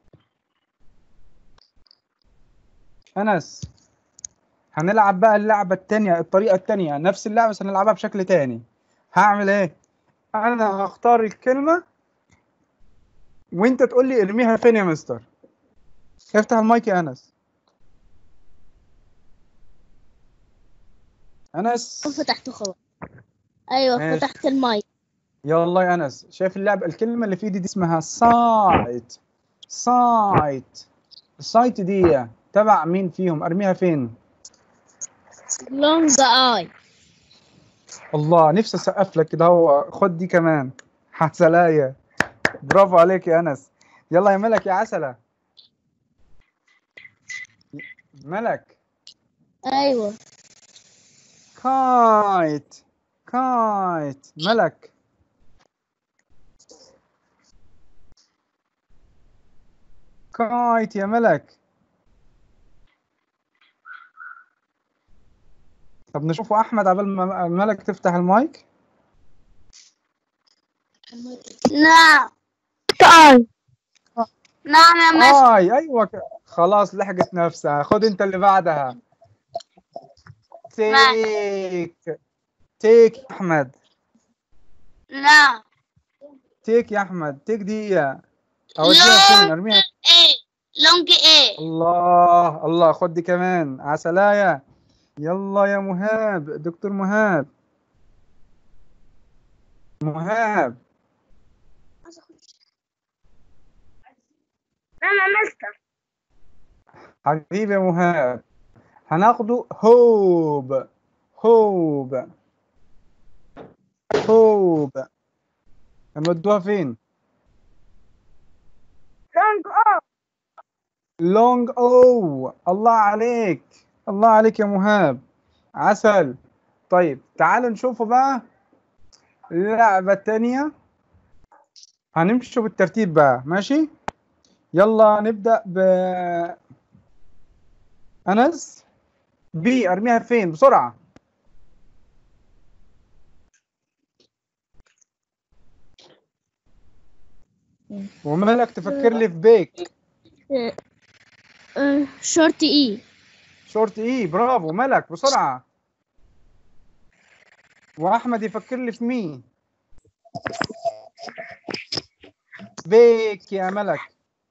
S3: أنس هنلعب بقى اللعبة التانية الطريقة التانية نفس اللعبة بس هنلعبها بشكل تاني هعمل ايه انا هختار الكلمة وانت تقول لي ارميها فين يا مستر افتح المايك يا انس انس
S5: فتحته خلاص ايوه
S3: ماشي.
S5: فتحت المايك
S3: يلا يا انس شايف اللعبة الكلمة اللي في ايدي دي اسمها سايت سايت السايت دي تبع مين فيهم ارميها فين
S5: لونج اي
S3: الله نفسي اسقف لك كده هو خد دي كمان عسلاية برافو عليك يا انس يلا يا ملك يا عسلة ملك
S5: ايوه
S3: كايت كايت ملك كايت يا ملك طب نشوفه احمد قبل ما ملك تفتح المايك
S5: نعم
S4: تعال
S5: نعم يا مستر
S3: اي ايوه ك- خلاص لحقت نفسها خد انت اللي بعدها تيك تيك يا احمد
S5: نعم
S3: تيك يا احمد تيك دي اوديها فين ارميها
S5: ايه لونج ايه
S3: الله الله خد دي كمان عسلاية يلا يا مهاب دكتور مهاب مهاب
S5: نعم يا مستر
S3: حبيبي يا مهاب هناخده هوب هوب هوب هنودوها فين
S5: لونج او
S3: لونج او الله عليك الله عليك يا مهاب عسل طيب تعالوا نشوفوا بقى اللعبة التانية هنمشي بالترتيب بقى ماشي يلا نبدأ ب أنس بي أرميها فين بسرعة ومالك تفكر لي في بيك
S5: شورت اي
S3: شورت اي برافو ملك بسرعة واحمد يفكر لي في مين بيك يا ملك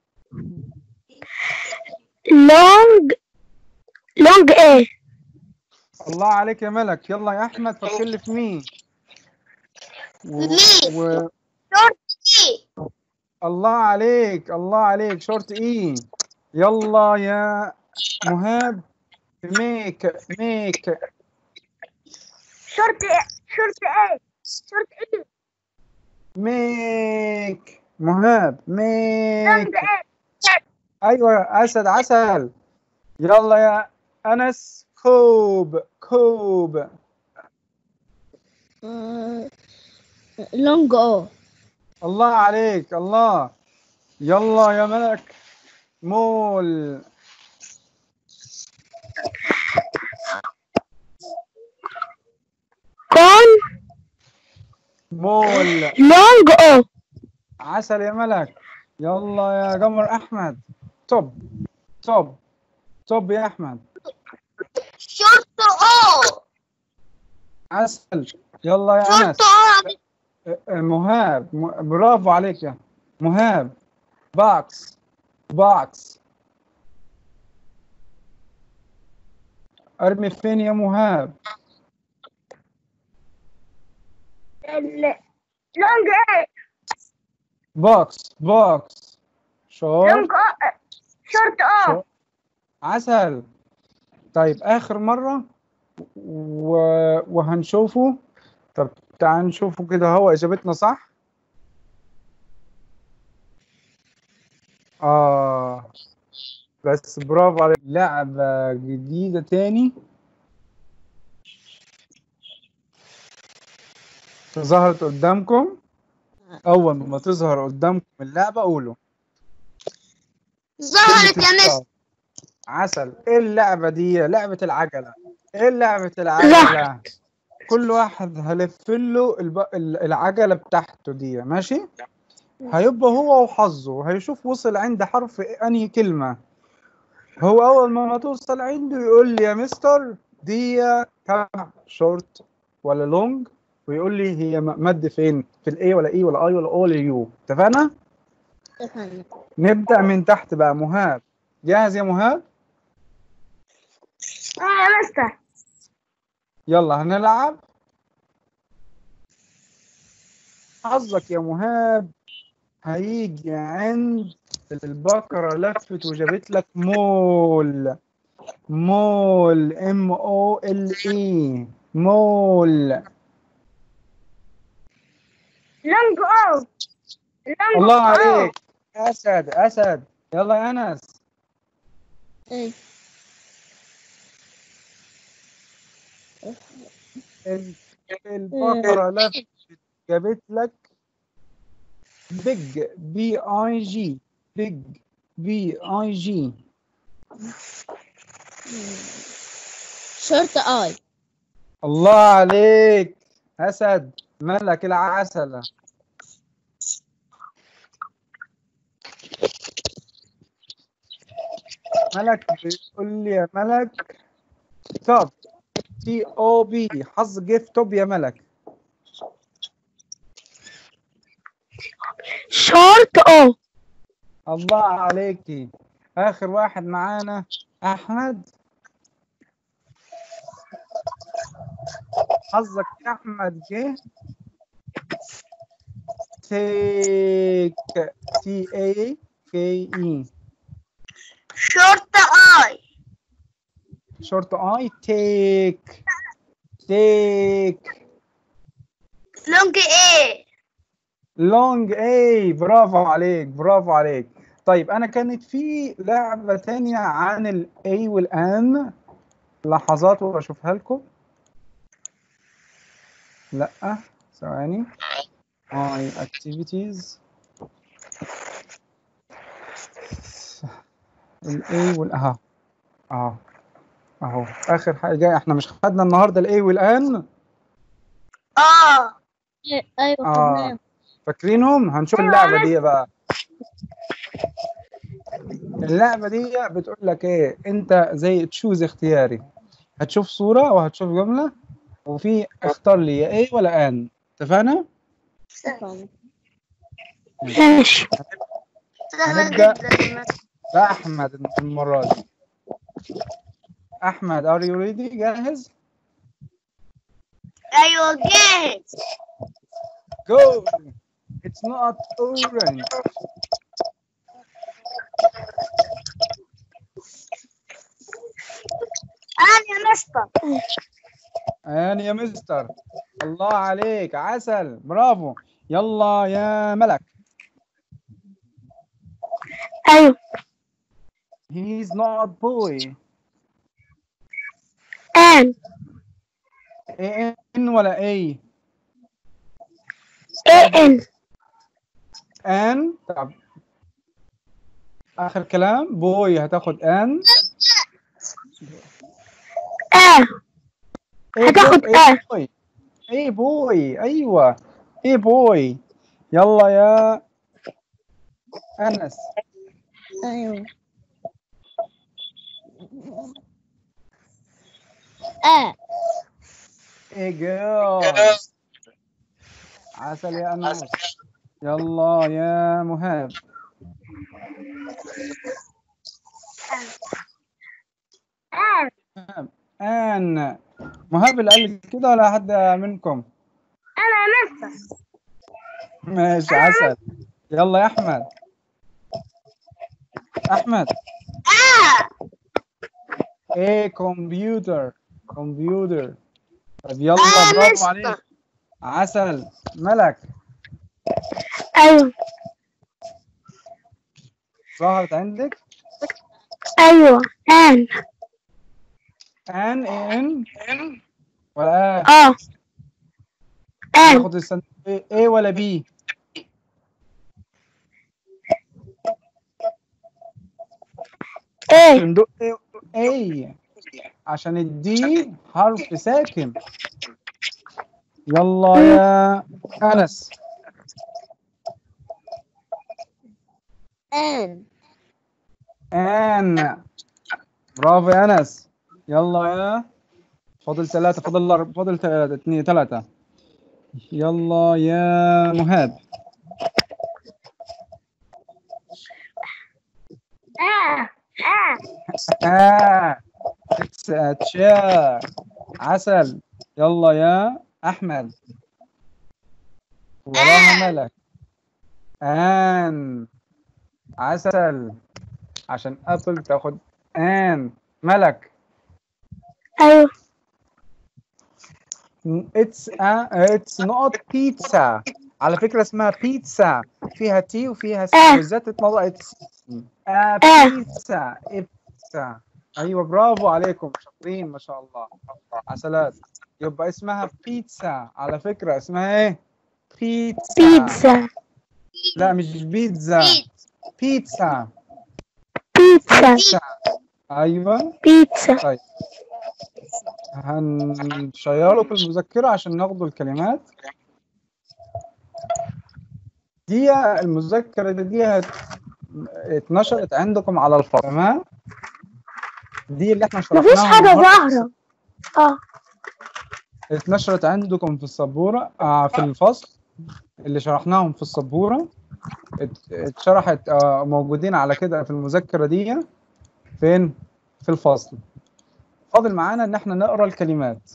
S4: لونج لونج ايه
S3: الله عليك يا ملك يلا يا احمد فكر لي في مين و...
S5: مين؟
S3: و...
S5: اي
S3: الله عليك الله عليك شورت اي يلا يا مهاب ميك ميك
S5: شورت شورت ايه شورت ايه
S3: ميك مهاب ميك
S5: لونج ايه
S3: ايوه اسد عسل يلا يا انس كوب كوب
S5: لونج او
S3: الله عليك الله يلا يا ملك مول
S4: كون
S3: مول
S4: لونج او
S3: عسل يا ملك يلا يا قمر احمد توب توب توب يا احمد
S5: شورت او
S3: عسل يلا يا انس
S5: شورت او
S3: مهاب م- برافو عليك يا مهاب باكس باكس ارمي فين يا مهاب
S5: لونج ايه
S3: بوكس بوكس شورت
S5: لونج او شورت او
S3: شو- عسل طيب آخر مرة و... وهنشوفه طب تعال نشوفه كده هو إجابتنا صح آه بس برافو عليك لعبة جديدة تاني ظهرت قدامكم أول ما تظهر قدامكم اللعبة قولوا
S5: ظهرت
S3: كلمة
S5: يا مس
S3: ستار. عسل ايه اللعبة دي لعبة العجلة ايه لعبة العجلة كل واحد هلف له الب... ال- العجلة بتاعته دي ماشي هيبقى هو وحظه هيشوف وصل عند حرف انهي كلمة هو اول ما توصل عنده يقول لي يا مستر دي كام شورت ولا لونج ويقول لي هي م- مد فين في الاي ولا اي ولا اي ولا او ولا يو اتفقنا نبدأ من تحت بقى مهاب جاهز يا مهاب
S5: اه يا مستر
S3: يلا هنلعب حظك يا مهاب هيجي عند البقرة لفت وجابت لك مول مول ام او ال اي مول
S5: لونج او لونج
S3: الله
S5: أو.
S3: عليك اسد اسد يلا يا انس ال- البقرة لفت جابت لك بيج بي اي جي بيج بي اي جي
S6: شورت اي
S3: الله عليك اسد ملك العسلة ملك بيقول لي يا ملك توب تي او بي حظ جيف توب يا ملك
S4: شورت او
S3: الله عليكي اخر واحد معانا احمد حظك يا احمد جه تيك تي اي كي اي
S5: شورت اي
S3: شورت اي تيك تيك
S5: لونج اي
S3: لونج اي برافو عليك برافو عليك طيب انا كانت في لعبة تانية عن الاي والان لحظات واشوفها لكم لا ثواني اي اكتيفيتيز الاي والاها اهو اهو اخر حاجة احنا مش خدنا النهارده الاي والان
S5: اه
S6: ايوه
S3: اه
S6: تمام
S3: فاكرينهم هنشوف
S5: أيوة،
S3: اللعبة
S5: عرفت.
S3: دي بقى اللعبة دي بتقول لك ايه انت زي تشوز اختياري هتشوف صورة وهتشوف جملة وفي اختار لي يا ايه ولا ان اتفقنا؟
S4: ماشي
S5: سهلة
S3: هنبدأ.
S5: جدا
S3: لا احمد المرة دي احمد ار يو ريدي جاهز؟
S5: ايوه جاهز
S3: جو It's not orange.
S5: انا يا مستر
S3: أنا يا مستر الله عليك عسل برافو يلا يا ملك
S4: ايوه
S3: He's not boy
S4: ان
S3: A N ولا A
S4: اي ان
S3: ان طب آخر كلام بوي هتاخد ان
S4: اه
S3: إيه
S4: هتاخد
S3: بو- إيه
S4: آن.
S3: بوي ايه بوي ايوه ايه بوي يلا يا انس
S6: ايوه اه
S3: ايه جيرل عسل يا انس يلا يا مهاب
S5: انا
S3: ان مهاب اللي قال كده ولا حد منكم
S5: انا يا مستر
S3: ماشي عسل يلا يا احمد احمد
S5: اه
S3: ايه كمبيوتر كمبيوتر طب يلا
S5: آه،
S3: برافو
S5: مستر.
S3: عليك عسل ملك
S4: ايوه
S3: ظهرت عندك
S4: ايوه ان
S3: ان ان ولا اه
S4: اه ان
S3: تاخد السن ايه إيه ولا بي
S4: A
S3: صندوق A عشان الدي حرف ساكن يلا يا أنس
S6: N
S3: آن برافو يا أنس يلا يا فاضل ثلاثة فاضل أربعة فاضل ثلاثة اثنين ثلاثة يلا يا مهاب
S5: آه آه
S3: آه it's a chair عسل يلا يا أحمد وراها ملك آن عسل عشان أبل تاخد آن ملك
S4: أيوة
S3: it's a it's not pizza على فكرة اسمها بيتزا فيها تي وفيها سي
S4: آه.
S3: بالذات اتنطقت آه
S4: آه.
S3: بيتزا بيتزا ايوه برافو عليكم شاطرين ما شاء الله عسلات يبقى اسمها بيتزا على فكرة اسمها ايه بيتزا
S4: بيتزا
S3: لا مش بيتزا بيتزا
S4: بيتزا
S3: ايوه
S4: بيتزا
S3: هنشيره في المذكرة عشان ناخدوا الكلمات دي المذكرة دي, دي هت- اتنشرت عندكم على الفصل تمام دي اللي احنا شرحناها
S4: مفيش حاجة
S3: النهاردة.
S4: ظاهرة اه
S3: اتنشرت عندكم في السبورة آه في الفصل اللي شرحناهم في السبورة ات- اتشرحت آه موجودين على كده في المذكرة دي فين في الفصل فاضل معانا ان احنا نقرا الكلمات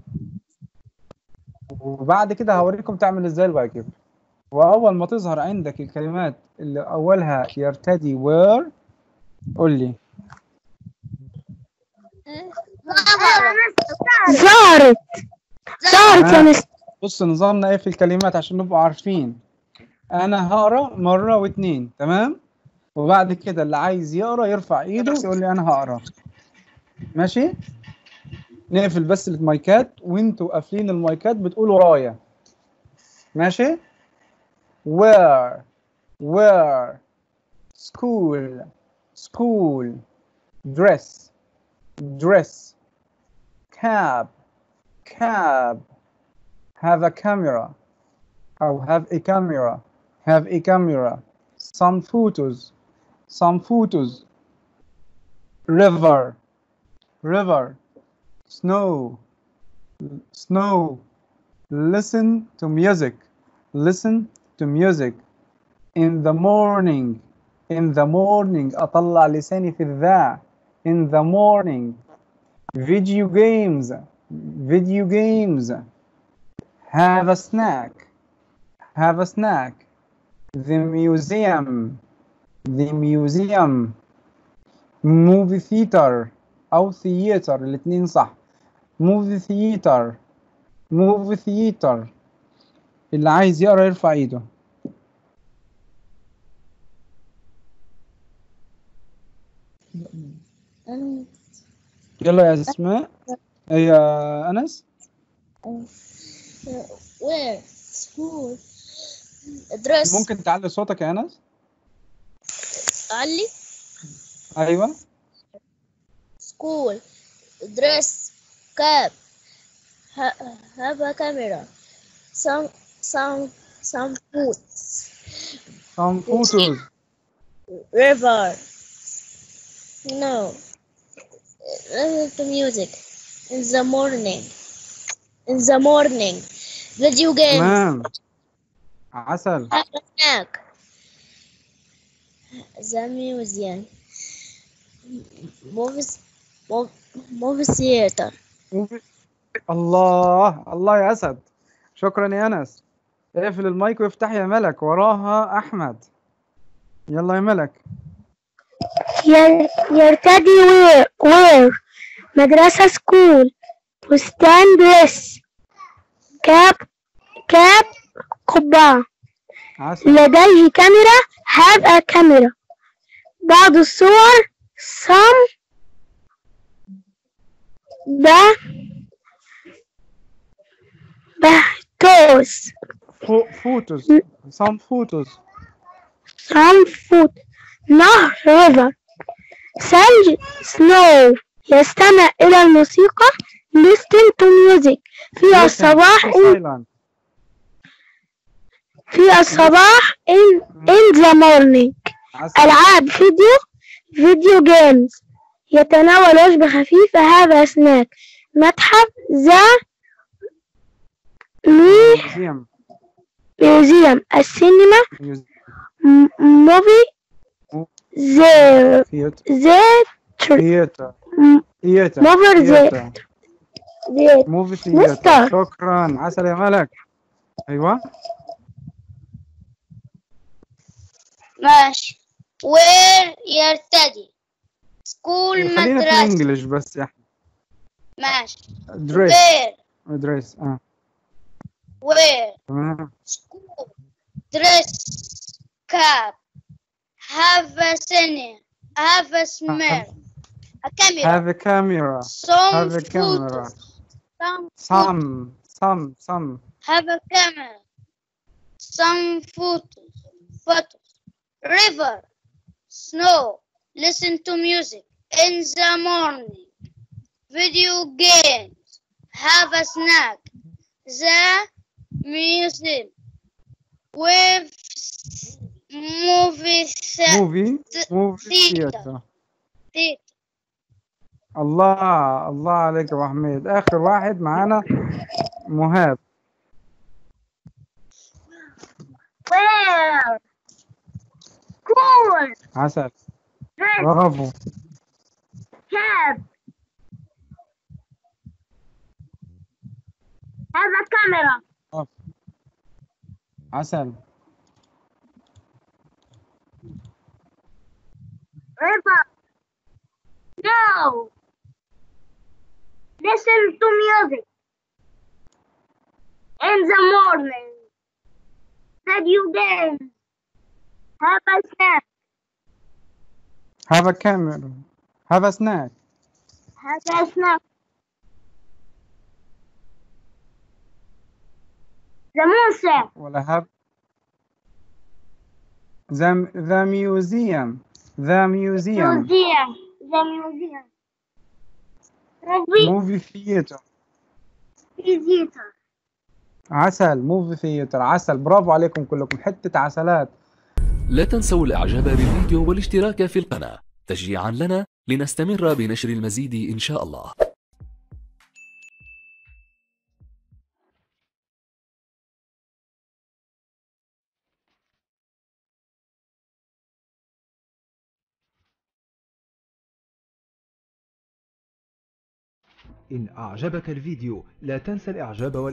S3: وبعد كده هوريكم تعمل ازاي الواجب واول ما تظهر عندك الكلمات اللي اولها يرتدي وير قول لي
S4: ظهرت ظهرت يا
S3: آه.
S4: مستر
S3: بص نظامنا ايه في الكلمات عشان نبقوا عارفين انا هقرا مره واتنين تمام وبعد كده اللي عايز يقرا يرفع ايده ويقول لي انا هقرا ماشي نقفل بس المايكات وانتوا قافلين المايكات بتقولوا ورايا ماشي where where school school dress dress cab cab have a camera or have a camera have a camera some photos some photos river river snow snow listen to music listen to music in the morning in the morning أطلع لساني في الذا in the morning video games video games have a snack have a snack the museum the museum movie theater أو theater الاتنين صح movie theater movie theater اللي عايز يقرا يرفع ايده
S6: N
S3: يلا يا اسماء يا انس
S6: where school dress
S3: ممكن تعلي صوتك يا انس
S6: علي
S3: ايوه
S6: school dress cap ha- have a camera some some some food
S3: some photos
S6: river no listen to music in the morning in the morning video games
S3: تمام عسل
S6: have a snack the museum movies mov- movie theater
S3: الله الله يا اسد شكرا يا انس اقفل المايك وافتح يا ملك وراها احمد يلا يا ملك
S4: ير- يرتدي وير وير مدرسة سكول فستان دريس كاب كاب قبعة
S3: عسل
S4: لديه كاميرا have a camera بعض الصور some ب بهتوس
S3: فو- photos some photos
S4: some food نهر river ثلج snow يستمع إلى الموسيقى listen to music في الصباح in,
S3: silent
S4: في الصباح in, in the morning
S3: عسل
S4: ألعاب فيديو فيديو جيمز يتناول وجبة خفيفة هذا سناك متحف ذا مي
S3: museum
S4: ميوزيوم السينما
S3: museum
S4: م- موفي ذا
S3: theater
S4: ذا
S3: theater
S4: م-
S3: theater
S4: موفر ذا
S3: theater
S4: ذا
S3: موفي
S4: مستر.
S3: theater شكرا عسل يا ملك ايوه
S5: ماشي وير يرتدي سكول
S3: خلينا في
S5: مدرسة
S3: الانجليش بس يا احمد
S5: ماشي
S3: دريس
S5: وير
S3: دريس اه
S5: وير
S3: تمام
S5: school dress cap have a sinner have a smell a camera
S3: have a camera
S5: some
S3: have a camera.
S5: photos some photos.
S3: some some some
S5: have a camera some photos photos river snow listen to music in the morning video games have a snack the museum with movie the-
S3: movie movie
S5: theater.
S3: theater
S5: theater.
S3: الله الله عليك يا ابو حميد اخر واحد معانا مهاب
S5: Where? Cool.
S3: عسل
S5: Dress.
S3: برافو
S5: Have. Have a camera.
S3: عسل
S5: River. No. Listen to music. In the morning. Video games. Have a snack.
S3: have a camera have a snack
S5: Have a snack. The museum.
S3: ولا have the the museum the museum
S5: Museum. The museum. Movie
S3: movie theater
S5: theater.
S3: عسل موفي ثياتر عسل برافو عليكم كلكم حتة عسلات
S1: لا تنسوا الإعجاب بالفيديو والاشتراك في القناة تشجيعا لنا لنستمر بنشر المزيد إن شاء الله
S2: إن أعجبك الفيديو لا تنسى الإعجاب وال